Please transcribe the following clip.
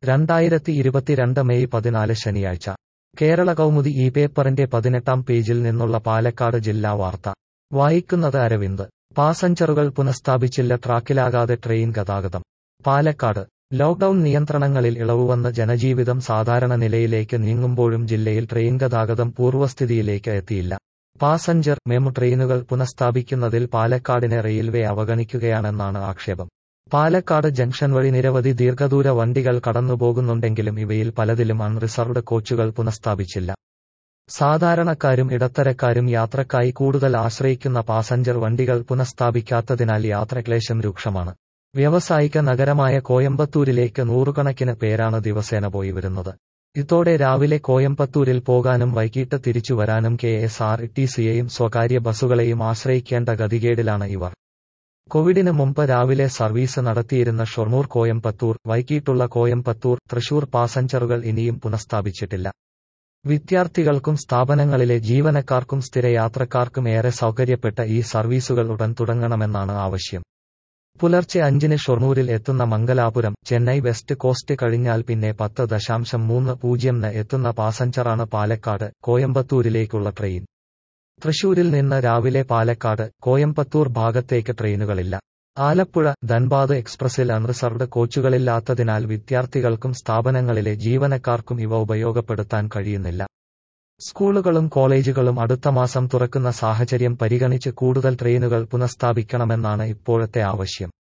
രണ്ടായിരത്തി ഇരുപത്തിരണ്ട് മെയ് പതിനാല് ശനിയാഴ്ച കേരള കൗമുദി ഈ പേപ്പറിന്റെ പതിനെട്ടാം പേജിൽ നിന്നുള്ള പാലക്കാട് ജില്ലാ വാർത്ത വായിക്കുന്നത് അരവിന്ദ് പാസഞ്ചറുകൾ പുനഃസ്ഥാപിച്ചില്ല ട്രാക്കിലാകാതെ ട്രെയിൻ ഗതാഗതം പാലക്കാട് ലോക്ഡൌൺ നിയന്ത്രണങ്ങളിൽ ഇളവുവന്ന് ജനജീവിതം സാധാരണ നിലയിലേക്ക് നീങ്ങുമ്പോഴും ജില്ലയിൽ ട്രെയിൻ ഗതാഗതം പൂർവ്വസ്ഥിതിയിലേക്ക് എത്തിയില്ല പാസഞ്ചർ മെമു ട്രെയിനുകൾ പുനഃസ്ഥാപിക്കുന്നതിൽ പാലക്കാടിനെ റെയിൽവേ അവഗണിക്കുകയാണെന്നാണ് ആക്ഷേപം പാലക്കാട് ജംഗ്ഷൻ വഴി നിരവധി ദീർഘദൂര വണ്ടികൾ കടന്നുപോകുന്നുണ്ടെങ്കിലും ഇവയിൽ പലതിലും അൺറിസർവ്ഡ് കോച്ചുകൾ പുനഃസ്ഥാപിച്ചില്ല സാധാരണക്കാരും ഇടത്തരക്കാരും യാത്രക്കായി കൂടുതൽ ആശ്രയിക്കുന്ന പാസഞ്ചർ വണ്ടികൾ പുനഃസ്ഥാപിക്കാത്തതിനാൽ യാത്രക്ലേശം രൂക്ഷമാണ് വ്യാവസായിക നഗരമായ കോയമ്പത്തൂരിലേക്ക് നൂറുകണക്കിന് പേരാണ് ദിവസേന പോയി വരുന്നത് ഇതോടെ രാവിലെ കോയമ്പത്തൂരിൽ പോകാനും വൈകിട്ട് തിരിച്ചു വരാനും കെ എസ് ആർ ടി സിയെയും സ്വകാര്യ ബസ്സുകളെയും ആശ്രയിക്കേണ്ട ഗതികേടിലാണ് ഇവർ കോവിഡിന് മുമ്പ് രാവിലെ സർവീസ് നടത്തിയിരുന്ന ഷൊർണൂർ കോയമ്പത്തൂർ വൈകിട്ടുള്ള കോയമ്പത്തൂർ തൃശൂർ പാസഞ്ചറുകൾ ഇനിയും പുനഃസ്ഥാപിച്ചിട്ടില്ല വിദ്യാർത്ഥികൾക്കും സ്ഥാപനങ്ങളിലെ ജീവനക്കാർക്കും സ്ഥിരയാത്രക്കാർക്കും ഏറെ സൗകര്യപ്പെട്ട ഈ സർവീസുകൾ ഉടൻ തുടങ്ങണമെന്നാണ് ആവശ്യം പുലർച്ചെ അഞ്ചിന് ഷൊർണൂരിൽ എത്തുന്ന മംഗലാപുരം ചെന്നൈ വെസ്റ്റ് കോസ്റ്റ് കഴിഞ്ഞാൽ പിന്നെ പത്ത് ദശാംശം മൂന്ന് പൂജ്യം ന് എത്തുന്ന പാസഞ്ചറാണ് പാലക്കാട് കോയമ്പത്തൂരിലേക്കുള്ള ട്രെയിൻ തൃശൂരിൽ നിന്ന് രാവിലെ പാലക്കാട് കോയമ്പത്തൂർ ഭാഗത്തേക്ക് ട്രെയിനുകളില്ല ആലപ്പുഴ ധൻബാദ് എക്സ്പ്രസിൽ അൺറിസർവ്ഡ് കോച്ചുകളില്ലാത്തതിനാൽ വിദ്യാർത്ഥികൾക്കും സ്ഥാപനങ്ങളിലെ ജീവനക്കാർക്കും ഇവ ഉപയോഗപ്പെടുത്താൻ കഴിയുന്നില്ല സ്കൂളുകളും കോളേജുകളും അടുത്ത മാസം തുറക്കുന്ന സാഹചര്യം പരിഗണിച്ച് കൂടുതൽ ട്രെയിനുകൾ പുനഃസ്ഥാപിക്കണമെന്നാണ് ഇപ്പോഴത്തെ ആവശ്യം